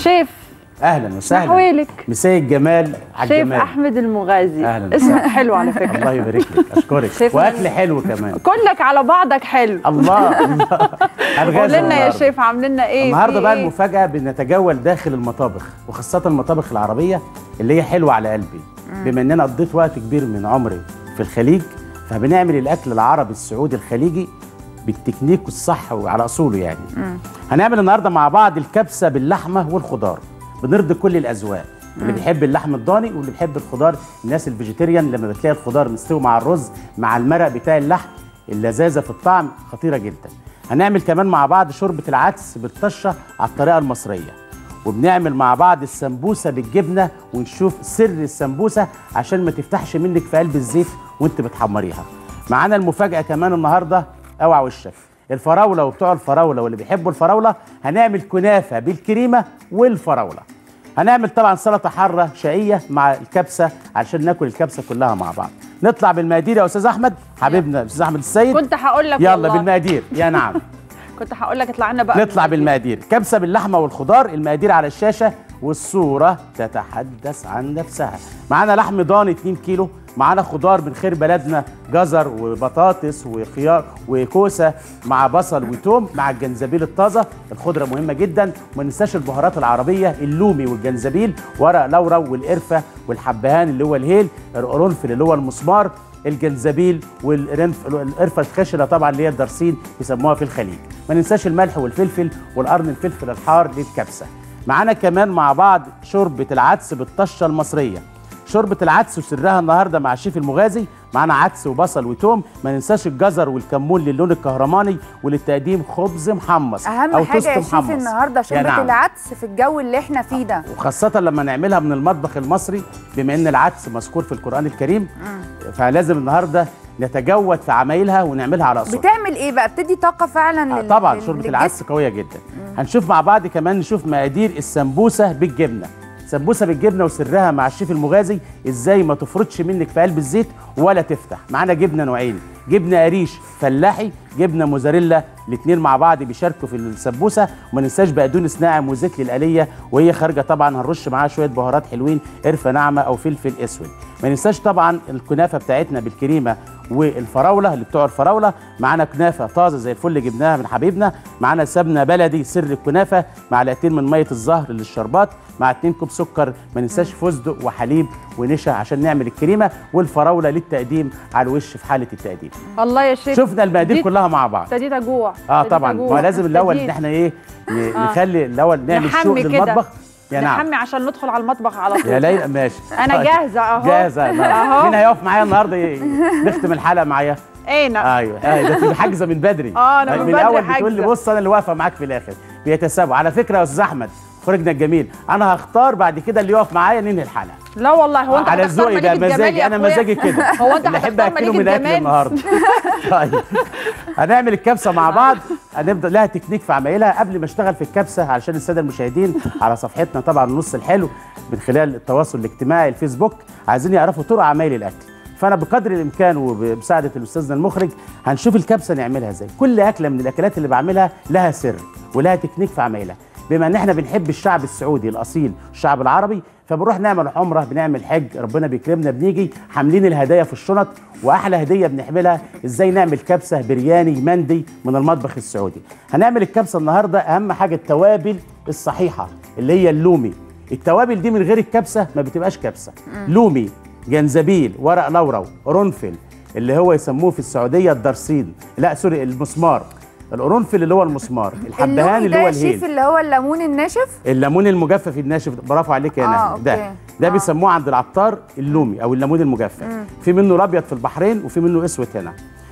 شيف اهلا وسهلا محويلك مساء الجمال على شيف الجمال احمد المغازي أهلاً اسمك وسهلاً. حلو على فكره الله يبارك لك اشكرك شيف واكل من- حلو كمان كلك على بعضك حلو الله الله قول هنغازل لنا يا النهاردة. شيف عاملين لنا ايه النهارده في بقى إيه؟ المفاجاه بنتجول داخل المطابخ وخاصه المطابخ العربيه اللي هي حلوه على قلبي بما اننا قضيت وقت كبير من عمري في الخليج فبنعمل الاكل العربي السعودي الخليجي بالتكنيك الصح وعلى اصوله يعني هنعمل النهارده مع بعض الكبسه باللحمه والخضار بنرضي كل الاذواق اللي بيحب اللحم الضاني واللي بيحب الخضار الناس الفيجيتيريان لما بتلاقي الخضار مستوي مع الرز مع المرق بتاع اللحم اللذاذه في الطعم خطيره جدا هنعمل كمان مع بعض شوربه العدس بالطشه على الطريقه المصريه وبنعمل مع بعض السمبوسه بالجبنه ونشوف سر السمبوسه عشان ما تفتحش منك في قلب الزيت وانت بتحمريها معانا المفاجاه كمان النهارده اوعى وشك الفراوله وبتوع الفراوله واللي بيحبوا الفراوله هنعمل كنافه بالكريمه والفراوله هنعمل طبعا سلطه حاره شقيه مع الكبسه علشان ناكل الكبسه كلها مع بعض نطلع بالمقادير يا استاذ احمد حبيبنا استاذ احمد السيد كنت هقول لك يلا والله. بالمقادير يا نعم كنت هقول لك اطلع لنا بقى نطلع بالمقادير كبسه باللحمه والخضار المقادير على الشاشه والصوره تتحدث عن نفسها معانا لحم ضاني 2 كيلو معانا خضار من خير بلدنا جزر وبطاطس وخيار وكوسه مع بصل وتوم مع الجنزبيل الطازه الخضره مهمه جدا وما ننساش البهارات العربيه اللومي والجنزبيل ورق لورا والقرفه والحبهان اللي هو الهيل القرنفل اللي هو المسمار الجنزبيل والقرنفل القرفه الخشنه طبعا اللي هي الدرسين بيسموها في الخليج ما ننساش الملح والفلفل والقرن الفلفل الحار للكبسه معانا كمان مع بعض شوربه العدس بالطشه المصريه شوربه العدس وسرها النهارده مع الشيف المغازي معانا عدس وبصل وتوم ما ننساش الجزر والكمون للون الكهرماني وللتقديم خبز محمص اهم او حاجه توست يا شيف محمص النهارده يا شوربه نعم. العدس في الجو اللي احنا فيه ده وخاصة لما نعملها من المطبخ المصري بما ان العدس مذكور في القرآن الكريم فلازم النهارده نتجود في عمايلها ونعملها على اصولها بتعمل ايه بقى بتدي طاقه فعلا آه لل- طبعا لل- شوربه للجسم؟ العدس قويه جدا هنشوف مع بعض كمان نشوف مقادير السمبوسه بالجبنه سمبوسه بالجبنه وسرها مع الشيف المغازي ازاي ما تفرطش منك في قلب الزيت ولا تفتح معانا جبنه نوعين جبنه قريش فلاحي جبنه موزاريلا الاثنين مع بعض بيشاركوا في السمبوسه وما ننساش بقدونس ناعم وزيت للقليه وهي خارجه طبعا هنرش معاها شويه بهارات حلوين قرفه ناعمه او فلفل اسود ما ننساش طبعا الكنافه بتاعتنا بالكريمه والفراوله اللي بتوع الفراوله معانا كنافه طازه زي الفل جبناها من حبيبنا معانا سمنه بلدي سر الكنافه معلقتين من ميه الزهر للشربات مع 2 كوب سكر ما ننساش فستق وحليب ونشا عشان نعمل الكريمه والفراوله للتقديم على الوش في حاله التقديم الله يا شيف شفنا المقادير ابتديت- كلها مع بعض ابتديت اجوع اه ابتديت طبعا أجوع. ما لازم الاول ان ابتديت. احنا ايه ن- نخلي الاول نعمل نحمي شوق كده. للمطبخ يا نعم نحمي عشان ندخل على المطبخ على طول يا ليلى ماشي انا طيب. جاهزه اهو جاهزه اهو مين هيقف معايا النهارده ي- نختم الحلقه معايا اينا ايوه ايوه ده تبقى حاجزه من بدري آه، أنا من من بدري الاول بتقول لي حاجزة. بص انا اللي واقفه معاك في الاخر بيتسابوا على فكره يا استاذ احمد خرجنا الجميل انا هختار بعد كده اللي يقف معايا ننهي الحلقه لا والله هو انت على هتختار ذوقي بقى مليك الجمال مزاجي يا انا أخويا؟ مزاجي كده هو انت اللي احب هتختار اكله مليك من اكل الجمال النهارده طيب هنعمل الكبسه مع بعض هنبدا لها تكنيك في عمايلها قبل ما اشتغل في الكبسه علشان الساده المشاهدين على صفحتنا طبعا النص الحلو من خلال التواصل الاجتماعي الفيسبوك عايزين يعرفوا طرق عمايل الاكل فانا بقدر الامكان وبمساعده الاستاذنا المخرج هنشوف الكبسه نعملها ازاي كل اكله من الاكلات اللي بعملها لها سر ولها تكنيك في عمايلها بما ان احنا بنحب الشعب السعودي الاصيل الشعب العربي فبنروح نعمل عمره بنعمل حج ربنا بيكرمنا بنيجي حاملين الهدايا في الشنط واحلى هديه بنحملها ازاي نعمل كبسه برياني مندي من المطبخ السعودي هنعمل الكبسه النهارده اهم حاجه التوابل الصحيحه اللي هي اللومي التوابل دي من غير الكبسه ما بتبقاش كبسه لومي جنزبيل ورق لورا قرنفل اللي هو يسموه في السعوديه الدرسين لا سوري المسمار القرنفل اللي هو المسمار الحبهان اللومي اللي ده هو يا الهيل شيف اللي هو الليمون الناشف الليمون المجفف الناشف برافو عليك يا آه، نهى ده أوكي. ده آه. بيسموه عند العطار اللومي او الليمون المجفف في منه الابيض في البحرين وفي منه اسود هنا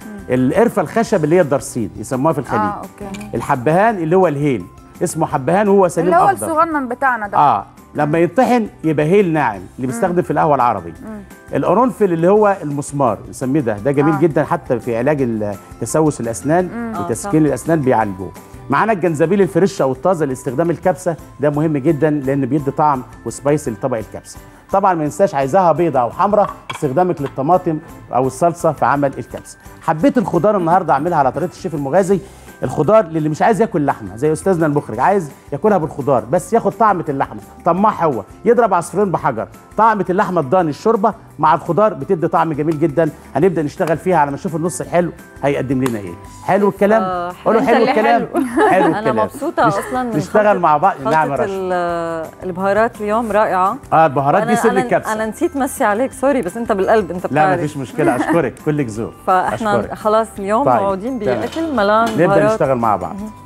القرفه الخشب اللي هي الدرسين يسموها في الخليج اه اوكي الحبهان اللي هو الهيل اسمه حبهان وهو سليم اللي هو اخضر الصغنن بتاعنا ده اه لما ينطحن يبقى هيل ناعم اللي بيستخدم في القهوه العربي القرنفل اللي هو المسمار نسميه ده ده جميل آه. جدا حتى في علاج ال- تسوس الاسنان وتسكين الاسنان بيعالجوه معانا الجنزبيل الفريش او الطازه لاستخدام الكبسه ده مهم جدا لان بيدي طعم وسبايس لطبق الكبسه طبعا ما ننساش عايزاها بيضه او حمراء استخدامك للطماطم او الصلصه في عمل الكبسه حبيت الخضار النهارده اعملها على طريقه الشيف المغازي الخضار للي مش عايز ياكل لحمه زي استاذنا المخرج عايز ياكلها بالخضار بس ياخد طعمه اللحمه طماع هو يضرب عصفورين بحجر طعمه اللحمه الضاني الشوربه مع الخضار بتدي طعم جميل جدا هنبدا نشتغل فيها على ما نشوف النص الحلو هيقدم لنا ايه حلو الكلام آه، قولوا أنت حلو اللي الكلام حلو انا الكلام مبسوطه نش- اصلا من نشتغل خلطة- مع بعض نعم يا خلطة رشا ال- البهارات اليوم رائعه اه البهارات دي وأنا- سر أنا- الكبسه انا نسيت مسي عليك سوري بس انت بالقلب انت لا بتعرف مفيش مشكله اشكرك كلك ذوق فاحنا أشكرك. خلاص اليوم طيب، موعودين تمام. باكل ملان نبدا بهارات نشتغل مع بعض